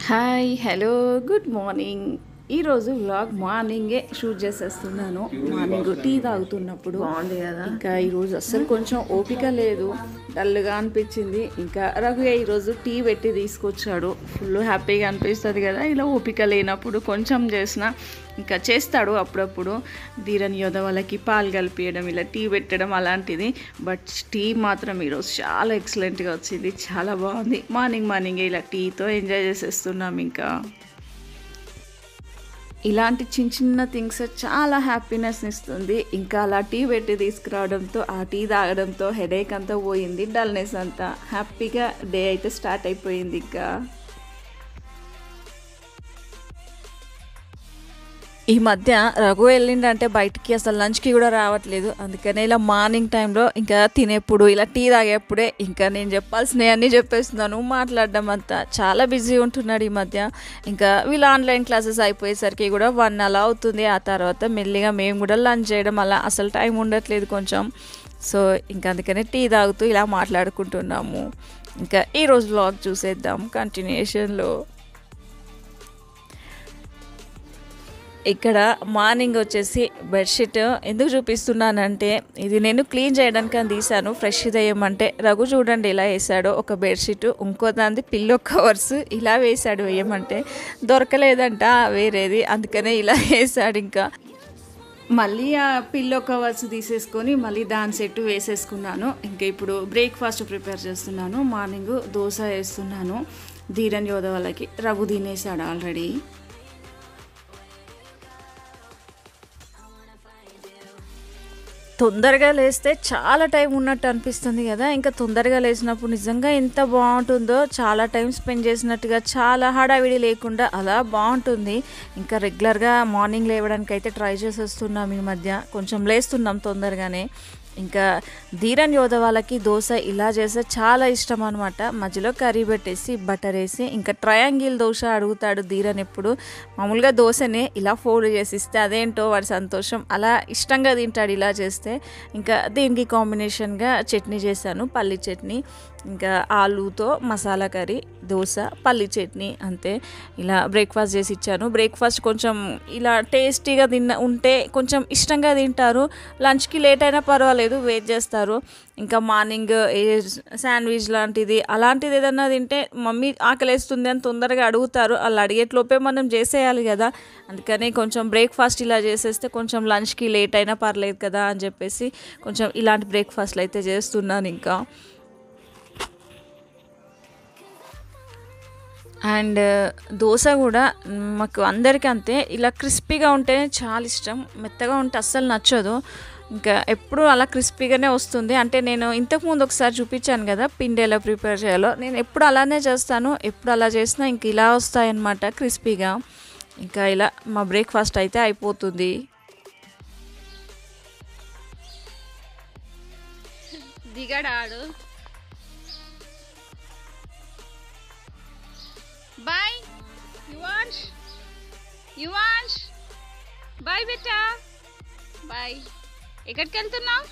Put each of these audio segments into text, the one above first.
Hi hello good morning ఈరోజు vlog మార్నింగే shoot చేసేస్తున్నాను మార్నింగ్ టీ తాగుతున్నప్పుడు బాగుంది కదా ఇంకా ఈరోజు అస్సలు కొంచెం ఓపిక లేదు డల్గా అనిపించింది ఇంకా రఘు ఈరోజు టీ పెట్టి తీసుకొచ్చాడు ఫుల్ హ్యాపీగా అనిపిస్తుంది కదా ఇలా ఓపిక లేనప్పుడు కొంచెం చేసిన ఇంకా చేస్తాడు అప్పుడప్పుడు ధీరని యోధ వాళ్ళకి పాలు కలిపియడం ఇలా టీ పెట్టడం అలాంటిది బట్ టీ మాత్రం ఈరోజు చాలా ఎక్సలెంట్గా వచ్చింది చాలా బాగుంది మార్నింగ్ మార్నింగ్ ఇలా టీతో ఎంజాయ్ చేసేస్తున్నాం ఇంకా ఇలాంటి చిన్న చిన్న థింగ్స్ చాలా హ్యాపీనెస్ ఇస్తుంది ఇంకా అలా టీ పెట్టి తీసుకురావడంతో ఆ టీ తాగడంతో హెడేక్ అంతా పోయింది డల్నెస్ అంతా హ్యాపీగా డే అయితే స్టార్ట్ అయిపోయింది ఇంకా ఈ మధ్య రఘు వెళ్ళిండంటే బయటికి అసలు లంచ్కి కూడా రావట్లేదు అందుకనే ఇలా మార్నింగ్ టైంలో ఇంకా తినేప్పుడు ఇలా టీ తాగేప్పుడే ఇంకా నేను చెప్పాల్సినవి అన్నీ చెప్పేస్తున్నాను మాట్లాడడం అంతా చాలా బిజీ ఉంటున్నాడు ఈ మధ్య ఇంకా వీళ్ళ ఆన్లైన్ క్లాసెస్ అయిపోయేసరికి కూడా వన్ అలా అవుతుంది ఆ తర్వాత మెల్లిగా మేము కూడా లంచ్ చేయడం అలా అసలు టైం ఉండట్లేదు కొంచెం సో ఇంకా అందుకనే టీ తాగుతూ ఇలా మాట్లాడుకుంటున్నాము ఇంకా ఈరోజు వ్లాగ్ చూసేద్దాం కంటిన్యూషన్లో ఇక్కడ మార్నింగ్ వచ్చేసి బెడ్షీట్ ఎందుకు చూపిస్తున్నానంటే ఇది నేను క్లీన్ చేయడానికి అని తీసాను ఫ్రెష్ వేయమంటే రఘు చూడండి ఇలా వేసాడు ఒక బెడ్షీట్ ఇంకో దాన్ని పిల్లో కవర్స్ ఇలా వేసాడు వేయమంటే దొరకలేదంట వేరేది అందుకనే ఇలా వేసాడు ఇంకా మళ్ళీ ఆ పిల్లో కవర్స్ తీసేసుకొని మళ్ళీ దాని సెట్ వేసేసుకున్నాను ఇంకా ఇప్పుడు బ్రేక్ఫాస్ట్ ప్రిపేర్ చేస్తున్నాను మార్నింగ్ దోశ వేస్తున్నాను ధీరన్ యోధ వాళ్ళకి రఘు తినేసాడు ఆల్రెడీ తొందరగా లేస్తే చాలా టైం ఉన్నట్టు అనిపిస్తుంది కదా ఇంకా తొందరగా లేచినప్పుడు నిజంగా ఎంత బాగుంటుందో చాలా టైం స్పెండ్ చేసినట్టుగా చాలా హడావిడి లేకుండా అలా బాగుంటుంది ఇంకా రెగ్యులర్గా మార్నింగ్ లేవడానికి అయితే ట్రై చేసేస్తున్నాం ఈ మధ్య కొంచెం లేస్తున్నాం తొందరగానే ఇంకా ధీరన్ యోధ వాళ్ళకి దోశ ఇలా చేస్తే చాలా ఇష్టం అనమాట మధ్యలో కర్రీ పెట్టేసి బటర్ వేసి ఇంకా ట్రయాంగిల్ దోశ అడుగుతాడు ధీరన్ ఎప్పుడు మామూలుగా దోశనే ఇలా ఫోల్డ్ చేసి ఇస్తే అదేంటో వాడి సంతోషం అలా ఇష్టంగా తింటాడు ఇలా చేస్తే ఇంకా దీనికి కాంబినేషన్గా చట్నీ చేశాను పల్లి చట్నీ ఇంకా ఆలూతో మసాలా కర్రీ దోశ పల్లి చట్నీ అంతే ఇలా బ్రేక్ఫాస్ట్ చేసి ఇచ్చాను బ్రేక్ఫాస్ట్ కొంచెం ఇలా టేస్టీగా తిన్న ఉంటే కొంచెం ఇష్టంగా తింటారు లంచ్కి లేట్ అయినా పర్వాలేదు వెయిట్ చేస్తారు ఇంకా మార్నింగ్ ఏ శాండ్విచ్ లాంటిది అలాంటిది ఏదన్నా తింటే మమ్మీ ఆకలేస్తుంది అని తొందరగా అడుగుతారు అలా అడిగేట్లోపే మనం చేసేయాలి కదా అందుకని కొంచెం బ్రేక్ఫాస్ట్ ఇలా చేసేస్తే కొంచెం లంచ్కి లేట్ అయినా పర్లేదు కదా అని చెప్పేసి కొంచెం ఇలాంటి బ్రేక్ఫాస్ట్లు అయితే చేస్తున్నాను ఇంకా అండ్ దోశ కూడా మాకు అందరికీ అంతే ఇలా క్రిస్పీగా ఉంటేనే చాలా ఇష్టం మెత్తగా ఉంటే అస్సలు నచ్చదు ఇంకా ఎప్పుడు అలా క్రిస్పీగానే వస్తుంది అంటే నేను ఇంతకుముందు ఒకసారి చూపించాను కదా పిండి ఎలా ప్రిపేర్ చేయాలో నేను ఎప్పుడు అలానే చేస్తాను ఎప్పుడు అలా చేసినా ఇంక ఇలా వస్తాయన్నమాట క్రిస్పీగా ఇంకా ఇలా మా బ్రేక్ఫాస్ట్ అయితే అయిపోతుంది దిగడాడు బాయ్ యువాన్ష్ యువాన్ష్ బాయ్ బెట్టా బాయ్ ఎక్కడికి వెళ్తున్నావు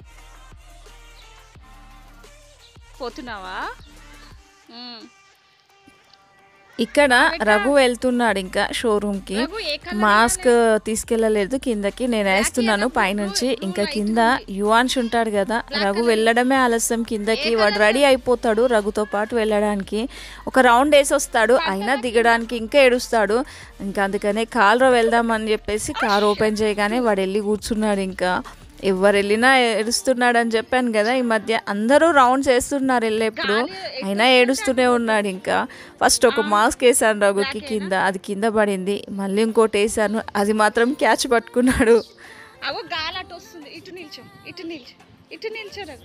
పోతున్నావా ఉమ్. ఇక్కడ రఘు వెళ్తున్నాడు ఇంకా షోరూమ్కి రఘు ఏ colour మాస్క్ తీసుకెళ్ళలేదు కిందకి నేను వేస్తున్నాను పైనుంచి ఇంకా కింద యువాన్ష్ ఉంటాడు కదా రఘు వెళ్ళడమే ఆలస్యం కిందకి వాడు రెడీ అయిపోతాడు రఘుతో పాటు వెళ్ళడానికి ఒక రౌండ్ వేసి వస్తాడు అయినా దిగడానికి ఇంకా ఏడుస్తాడు ఇంకా అందుకనే కారులో వెళ్దామని చెప్పేసి కార్ ఓపెన్ చేయగానే వాడు వెళ్ళి కూర్చున్నాడు ఇంకా ఎవరు వెళ్ళినా ఏడుస్తున్నాడు అని చెప్పాను కదా ఈ మధ్య అందరూ రౌండ్స్ వేస్తున్నారు వెళ్ళేప్పుడు అయినా ఏడుస్తూనే ఉన్నాడు ఇంకా ఫస్ట్ ఒక మాస్క్ వేసాను రఘుకి కింద అది కింద పడింది మళ్ళీ ఇంకోటి వేసాను అది మాత్రం క్యాచ్ పట్టుకున్నాడు అవో గాలి అటు వస్తుంది ఇటు నిల్చో ఇటు నిల్చో ఇటు నిల్చో రఘు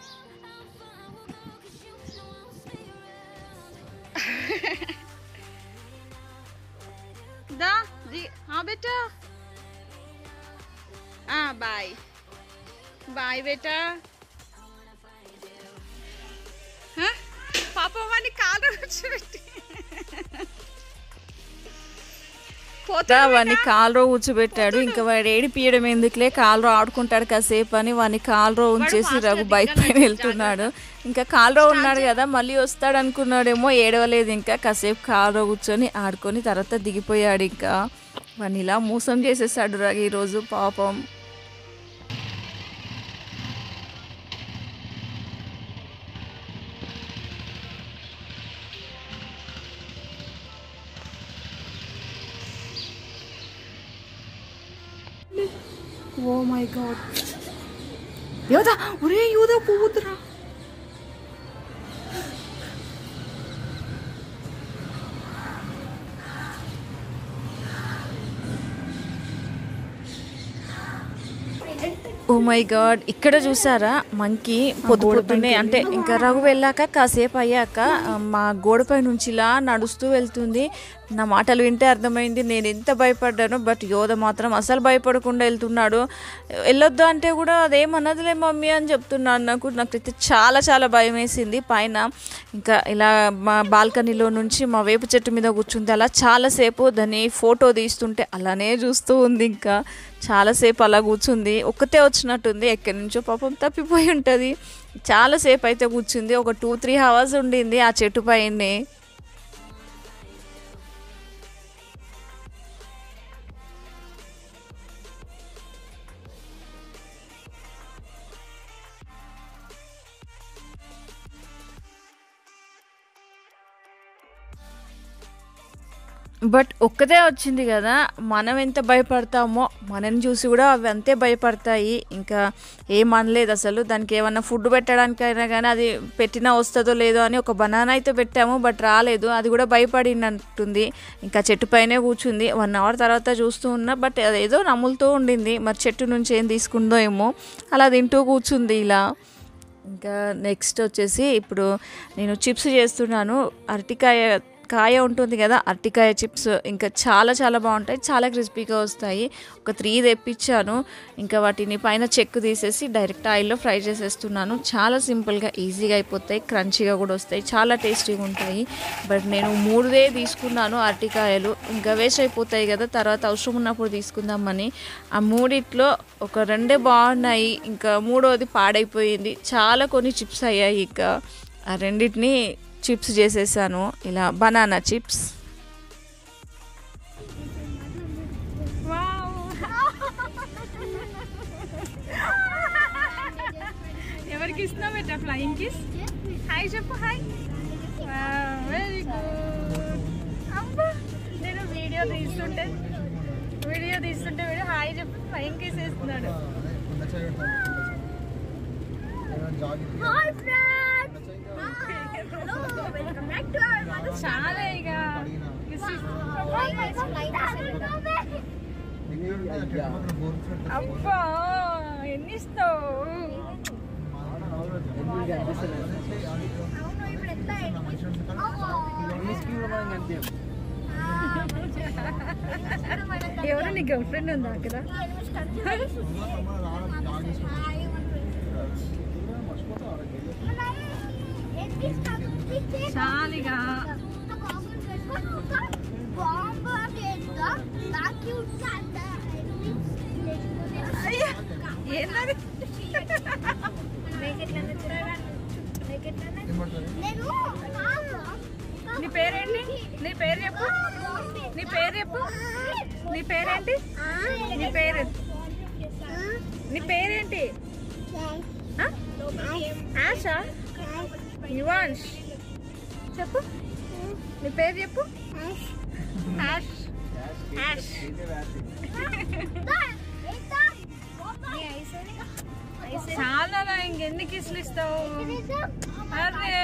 దా ది हाँ बेटा हाँ बाय बाय बेटा हाँ పాప వాడిని కాలు కూర్చోబెట్టి ఇంకా వాడిని కాలులో కూర్చోబెట్టాడు ఇంకా వాడు ఏడిపియడం ఎందుకులే కాలులో ఆడుకుంటాడు కాసేపు అని వాడిని కాలులో ఉంచేసి రఘు బైక్ పైన వెళ్తున్నాడు ఇంకా కాలులో ఉన్నాడు కదా మళ్ళీ వస్తాడు అనుకున్నాడేమో ఏడవలేదు ఇంకా కాసేపు కాలులో కూర్చొని ఆడుకొని తర్వాత దిగిపోయాడు ఇంకా వాడిని ఇలా మోసం చేసేసాడు రఘు ఈరోజు పాపం ఓ మై గాడ్ యోదా ఒరే యోదా పోవద్దురా ఓ మై గాడ్ ఇక్కడ చూసారా మంకీ పొద్దు పొద్దున్నే అంటే ఇంకా రఘు వెళ్ళాక కాసేపు అయ్యాక ఆ, మా గోడపై నుంచి ఇలా నడుస్తూ వెళ్తుంది నా మాటలు వింటే అర్థమైంది నేను ఎంత భయపడ్డాను బట్ యోధ మాత్రం అసలు భయపడకుండా వెళ్తున్నాడు వెళ్ళొద్దు అంటే కూడా అదేమన్నదిలే మమ్మీ అని చెప్తున్నాను నాకు నాకైతే చాలా చాలా భయం వేసింది పైన ఇంకా ఇలా మా బాల్కనీలో నుంచి మా వేపు చెట్టు మీద కూర్చుంది అలా చాలాసేపు దాన్ని ఫోటో తీస్తుంటే అలానే చూస్తూ ఉంది ఇంకా చాలాసేపు అలా కూర్చుంది ఒక్కతే వచ్చినట్టుంది ఎక్కడి నుంచో పాపం తప్పిపోయి ఉంటుంది చాలాసేపు అయితే కూర్చుంది ఒక టూ త్రీ అవర్స్ ఉండింది ఆ చెట్టు పైనే బట్ ఒక్కతే వచ్చింది కదా మనం ఎంత భయపడతామో మనని చూసి కూడా అవి అంతే భయపడతాయి ఇంకా ఏమనలేదు అసలు దానికి ఏమన్నా ఫుడ్ పెట్టడానికైనా కానీ అది పెట్టినా వస్తుందో లేదో అని ఒక బనానా అయితే పెట్టాము బట్ రాలేదు అది కూడా భయపడినట్టుంది ఇంకా చెట్టు పైనే కూర్చుంది వన్ అవర్ తర్వాత చూస్తూ ఉన్నా బట్ అదేదో నములుతూ ఉండింది మరి చెట్టు నుంచి ఏం తీసుకుందో ఏమో అలా తింటూ కూర్చుంది ఇలా ఇంకా నెక్స్ట్ వచ్చేసి ఇప్పుడు నేను చిప్స్ చేస్తున్నాను అరటికాయ కాయ ఉంటుంది కదా అరటికాయ చిప్స్ ఇంకా చాలా చాలా బాగుంటాయి చాలా క్రిస్పీగా వస్తాయి ఒక త్రీ తెప్పించాను ఇంకా వాటిని పైన చెక్కు తీసేసి డైరెక్ట్ ఆయిల్లో ఫ్రై చేసేస్తున్నాను చాలా సింపుల్గా ఈజీగా అయిపోతాయి క్రంచీగా కూడా వస్తాయి చాలా టేస్టీగా ఉంటాయి బట్ నేను మూడుదే తీసుకున్నాను అరటికాయలు ఇంకా వేస్ట్ అయిపోతాయి కదా తర్వాత అవసరం ఉన్నప్పుడు తీసుకుందామని ఆ మూడిట్లో ఒక రెండే బాగున్నాయి ఇంకా మూడోది పాడైపోయింది చాలా కొన్ని చిప్స్ అయ్యాయి ఇంకా ఆ రెండింటిని చిప్స్ చేసేసాను ఇలా బనానా చిప్స్ ఎవరికి ఇస్తున్నావు ఎట్లా ఫ్లయింగ్ కిస్ హాయ్ చెప్పు హాయ్ వెరీ గుడ్ అబ్బా నేను వీడియో తీస్తుంటే వీడియో తీస్తుంటే వీడియో హాయ్ చెప్పు ఫ్లయింగ్ కిస్ వేస్తున్నాడు చాలా ఇక kiss అబ్బా ఎన్ని ఇస్తావు ఎవరు నీ గర్ల్ ఫ్రెండ్ ఉందా అక్కడ చాలిగా ఏంటది నీ పేరేంటి నీ పేరు చెప్పు నీ పేరు చెప్పు నీ పేరేంటి నీ పేరు నీ పేరేంటి ఆ? ఆశా యువాన్ష్ చెప్పు నీ పేరు చెప్పు యాష్ యాష్ చాలా ఇంకెన్ని కిస్లు ఇస్తావు అరే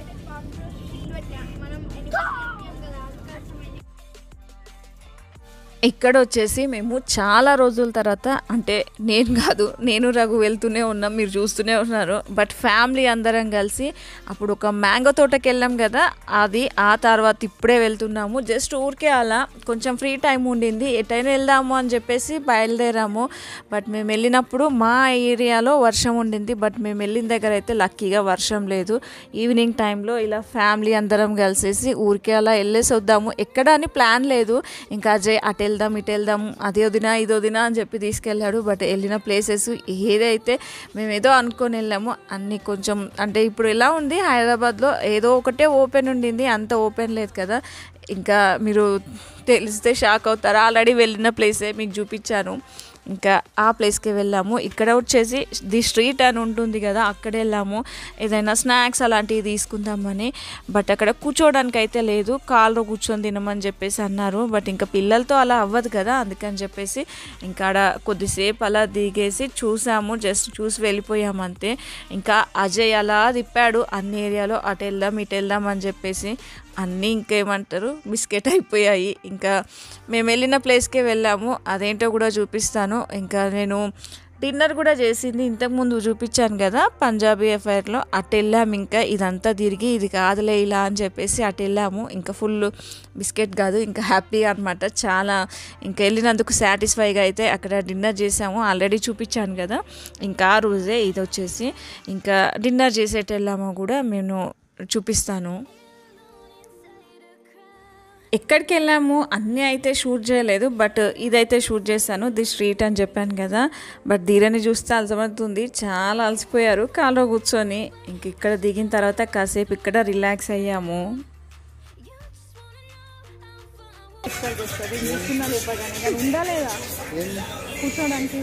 మనం ఇక్కడ వచ్చేసి మేము చాలా రోజుల తర్వాత అంటే నేను కాదు నేను రఘు వెళ్తూనే ఉన్నాం మీరు చూస్తూనే ఉన్నారు బట్ ఫ్యామిలీ అందరం కలిసి అప్పుడు ఒక మ్యాంగో తోటకి వెళ్ళాం కదా అది ఆ తర్వాత ఇప్పుడే వెళ్తున్నాము జస్ట్ ఊరికే అలా కొంచెం ఫ్రీ టైం ఉండింది ఎటైనా వెళ్దాము అని చెప్పేసి బయలుదేరాము బట్ మేము వెళ్ళినప్పుడు మా ఏరియాలో వర్షం ఉండింది బట్ మేము వెళ్ళిన దగ్గర అయితే లక్కీగా వర్షం లేదు ఈవినింగ్ టైంలో ఇలా ఫ్యామిలీ అందరం కలిసేసి ఊరికే అలా వెళ్ళేసి వద్దాము ఎక్కడ అని ప్లాన్ లేదు ఇంకా అజయ్ అటు వెళ్దాం ఇటు వెళ్దాం అది వదినా ఇది వదినా అని చెప్పి తీసుకెళ్ళాడు బట్ వెళ్ళిన ప్లేసెస్ ఏదైతే మేము ఏదో అనుకొని వెళ్ళామో అన్నీ కొంచెం అంటే ఇప్పుడు ఎలా ఉంది హైదరాబాద్లో ఏదో ఒకటే ఓపెన్ ఉండింది అంత ఓపెన్ లేదు కదా ఇంకా మీరు తెలిస్తే షాక్ అవుతారు ఆల్రెడీ వెళ్ళిన ప్లేసే మీకు చూపించాను ఇంకా ఆ ప్లేస్కి వెళ్ళాము ఇక్కడ వచ్చేసి ది స్ట్రీట్ అని ఉంటుంది కదా అక్కడ వెళ్ళాము ఏదైనా స్నాక్స్ అలాంటివి తీసుకుందామని బట్ అక్కడ కూర్చోవడానికి అయితే లేదు కాల్లో కూర్చొని తినమని చెప్పేసి అన్నారు బట్ ఇంకా పిల్లలతో అలా అవ్వదు కదా అందుకని చెప్పేసి ఇంకా ఆడ కొద్దిసేపు అలా దిగేసి చూసాము జస్ట్ చూసి వెళ్ళిపోయాము అంతే ఇంకా అజయ్ అలా తిప్పాడు అన్ని ఏరియాలో అటు వెళ్దాం ఇటు వెళ్దాం అని చెప్పేసి అన్నీ ఇంకేమంటారు బిస్కెట్ అయిపోయాయి ఇంకా మేము వెళ్ళిన ప్లేస్కే వెళ్ళాము అదేంటో కూడా చూపిస్తాను ఇంకా నేను డిన్నర్ కూడా చేసింది ఇంతకుముందు చూపించాను కదా పంజాబీ ఎఫ్ఐఆర్లో అటు వెళ్ళాము ఇంకా ఇదంతా తిరిగి ఇది కాదులే ఇలా అని చెప్పేసి అటు వెళ్ళాము ఇంకా ఫుల్ బిస్కెట్ కాదు ఇంకా హ్యాపీగా అనమాట చాలా ఇంకా వెళ్ళినందుకు సాటిస్ఫైగా అయితే అక్కడ డిన్నర్ చేసాము ఆల్రెడీ చూపించాను కదా ఇంకా ఆ రోజే ఇది వచ్చేసి ఇంకా డిన్నర్ చేసేటి వెళ్ళామో కూడా నేను చూపిస్తాను ఎక్కడికి వెళ్ళాము అన్నీ అయితే షూట్ చేయలేదు బట్ ఇదైతే షూట్ చేశాను ది స్ట్రీట్ అని చెప్పాను కదా బట్ ధీరని చూస్తే అలసమవుతుంది చాలా అలసిపోయారు కాలో కూర్చొని ఇంక ఇక్కడ దిగిన తర్వాత కాసేపు ఇక్కడ రిలాక్స్ అయ్యాము కూర్చోడానికి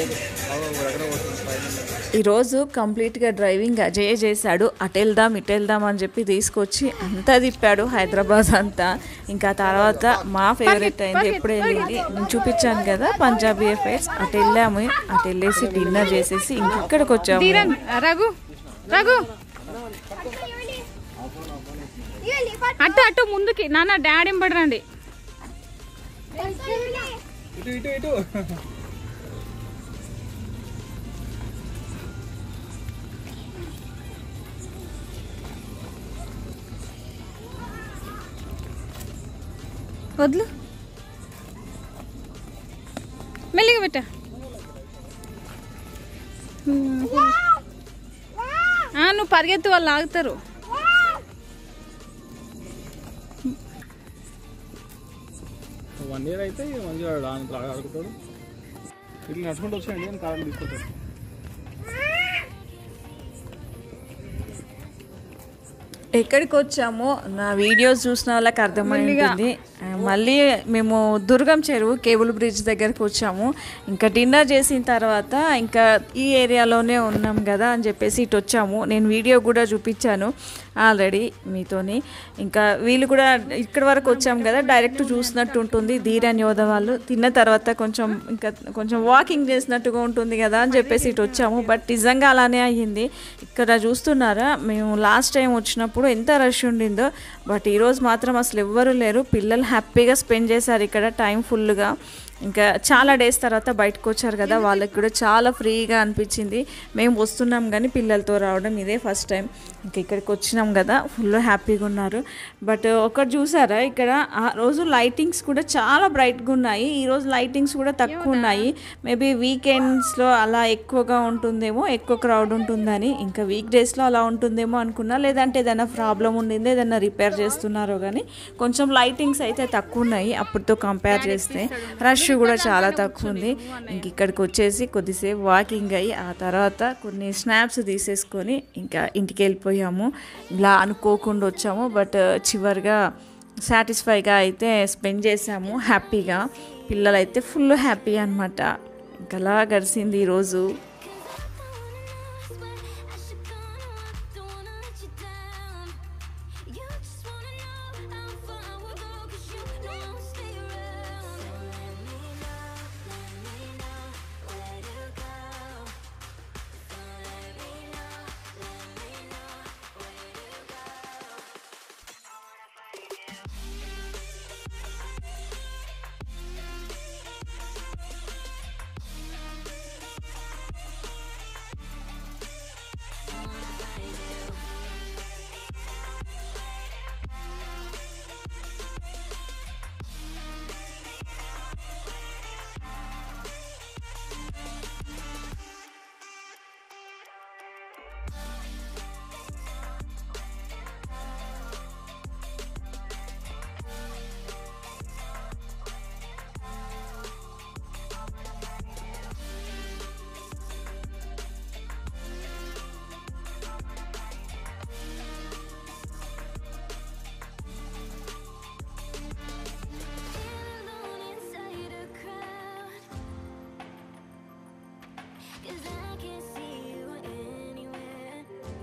ఈరోజు కంప్లీట్గా డ్రైవింగ్ అజయ్ చేశాడు అటు వెళ్దాం ఇటు వెళ్దాం అని చెప్పి తీసుకొచ్చి అంతా తిప్పాడు హైదరాబాద్ అంతా ఇంకా తర్వాత మా ఫేవరెట్ అయింది ఎప్పుడు వెళ్ళింది నేను చూపించాను కదా పంజాబీ ఎఫైర్స్ అటు వెళ్ళాము అటు వెళ్ళేసి డిన్నర్ చేసేసి ఇంక ఇక్కడికి వచ్చాము ధీరన్ రఘు రఘు అటు అటు ముందుకి నాన్న డాడీ ఎంబడరండి ఇటు ఇటు ఇటు వద్దు మెల్లిగా పెట్ట నువ్వు పరిగెత్తి వాళ్ళు ఆగుతారు వన్ ఇయర్ అయితే మంచిగా ఆడు- ఆడుకుంటాడు ఇట్లా నడుచుకుంటూ వచ్చాయండి నేను కారణం తీసుకుంటాను ఎక్కడికి వచ్చామో నా వీడియోస్ చూసిన వాళ్ళకి అర్థమైంది మళ్ళీ మేము దుర్గం చెరువు కేబుల్ బ్రిడ్జ్ దగ్గరికి వచ్చాము ఇంకా డిన్నర్ చేసిన తర్వాత ఇంకా ఈ ఏరియాలోనే ఉన్నాం కదా అని చెప్పేసి ఇటు వచ్చాము నేను వీడియో కూడా చూపించాను ఆల్రెడీ మీతోని ఇంకా వీళ్ళు కూడా ఇక్కడి వరకు వచ్చాము కదా డైరెక్ట్ చూసినట్టు ఉంటుంది ధీరన్ యోధ వాళ్ళు తిన్న తర్వాత కొంచెం ఇంకా కొంచెం వాకింగ్ చేసినట్టుగా ఉంటుంది కదా అని చెప్పేసి ఇటు వచ్చాము బట్ నిజంగా అలానే అయ్యింది ఇక్కడ చూస్తున్నారా మేము లాస్ట్ టైం వచ్చినప్పుడు ఎంత రష్ ఉండిందో బట్ ఈరోజు మాత్రం అసలు ఎవ్వరూ లేరు పిల్లలు హ్యాపీగా స్పెండ్ చేశారు ఇక్కడ టైం ఫుల్గా ఇంకా చాలా డేస్ తర్వాత బయటకు వచ్చారు కదా వాళ్ళకి కూడా చాలా ఫ్రీగా అనిపించింది మేము వస్తున్నాం కానీ పిల్లలతో రావడం ఇదే ఫస్ట్ టైం ఇంక ఇక్కడికి వచ్చినాం కదా ఫుల్ హ్యాపీగా ఉన్నారు బట్ ఒకటి చూసారా ఇక్కడ ఆ రోజు లైటింగ్స్ కూడా చాలా బ్రైట్గా ఉన్నాయి ఈ రోజు లైటింగ్స్ కూడా తక్కువ ఉన్నాయి మేబీ వీకెండ్స్లో అలా ఎక్కువగా ఉంటుందేమో ఎక్కువ క్రౌడ్ ఉంటుందని ఇంకా వీక్ డేస్లో అలా ఉంటుందేమో అనుకున్నా లేదంటే ఏదైనా ప్రాబ్లం ఉండింది ఏదైనా రిపేర్ చేస్తున్నారో కానీ కొంచెం లైటింగ్స్ అయితే తక్కువ ఉన్నాయి అప్పటితో కంపేర్ చేస్తే రష్ కూడా చాలా తక్కువ ఉంది ఇంక ఇక్కడికి వచ్చేసి కొద్దిసేపు వాకింగ్ అయ్యి ఆ తర్వాత కొన్ని స్నాప్స్ తీసేసుకొని ఇంకా ఇంటికి వెళ్ళిపోయాము ఇలా అనుకోకుండా వచ్చాము బట్ చివరిగా సాటిస్ఫైగా అయితే స్పెండ్ చేసాము హ్యాపీగా పిల్లలైతే ఫుల్ హ్యాపీ అనమాట ఇంకా అలా గడిచింది ఈరోజు Cause I can't see you anywhere.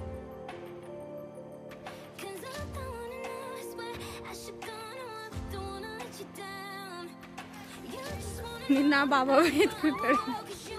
Cause I'm the one and I swear I should go no, I don't wanna let you down. You just wanna నిన్న బాబా ఎత్తుకుంటాడు know 'cause